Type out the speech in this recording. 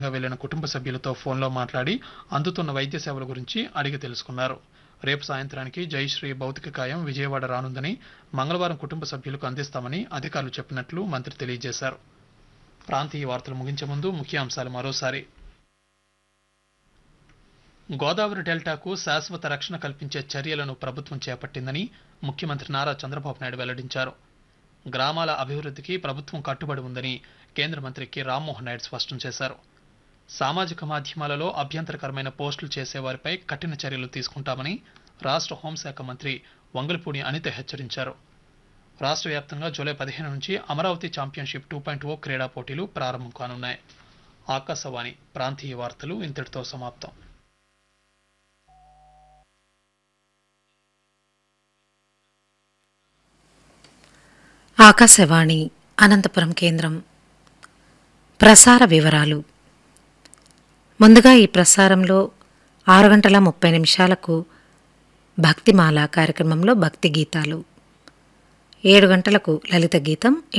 వెళ్లిన కుటుంబ సభ్యులతో ఫోన్లో మాట్లాడి అందుతున్న వైద్య సేవల గురించి అడిగి తెలుసుకున్నారు రేపు సాయంత్రానికి జయశ్రీ భౌతిక కాయం విజయవాడ రానుందని మంగళవారం కుటుంబ సభ్యులకు అందిస్తామని అధికారులు చెప్పినట్లు మంత్రి తెలియజేశారు ప్రాంతీయ వార్తలు ముగించే ముందు ముఖ్యాంశాలు మరోసారి గోదావరి డెల్టాకు శాశ్వత రక్షణ కల్పించే చర్యలను ప్రభుత్వం చేపట్టిందని ముఖ్యమంత్రి నారా చంద్రబాబు నాయుడు వెల్లడించారు గ్రామాల అభివృద్ధికి ప్రభుత్వం కట్టుబడి ఉందని కేంద్ర మంత్రి కె రామ్మోహన్ నాయుడు స్పష్టం చేశారు సామాజిక మాధ్యమాలలో అభ్యంతరకరమైన పోస్టులు చేసేవారిపై కఠిన చర్యలు తీసుకుంటామని రాష్ట్ర హోంశాఖ మంత్రి వంగలపూడి అనిత హెచ్చరించారు రాష్ట్ర వ్యాప్తంగా జూలై పదిహేను నుంచి Amaravati championship two point O క్రీడా పోటీలు ప్రారంభం కానున్నాయి ఆకాశవాణి ప్రాంతీయ వార్తలు ఇంతటితో సమాప్తం ఆకాశవాణి అనంతపురం కేంద్రం ప్రసార వివరాలు ముందుగా ఈ ప్రసారంలో ఆరు గంటల ముప్పై నిమిషాలకు భక్తిమాల కార్యక్రమంలో భక్తి గీతాలు ఏడు గంటలకు లలిత గీతం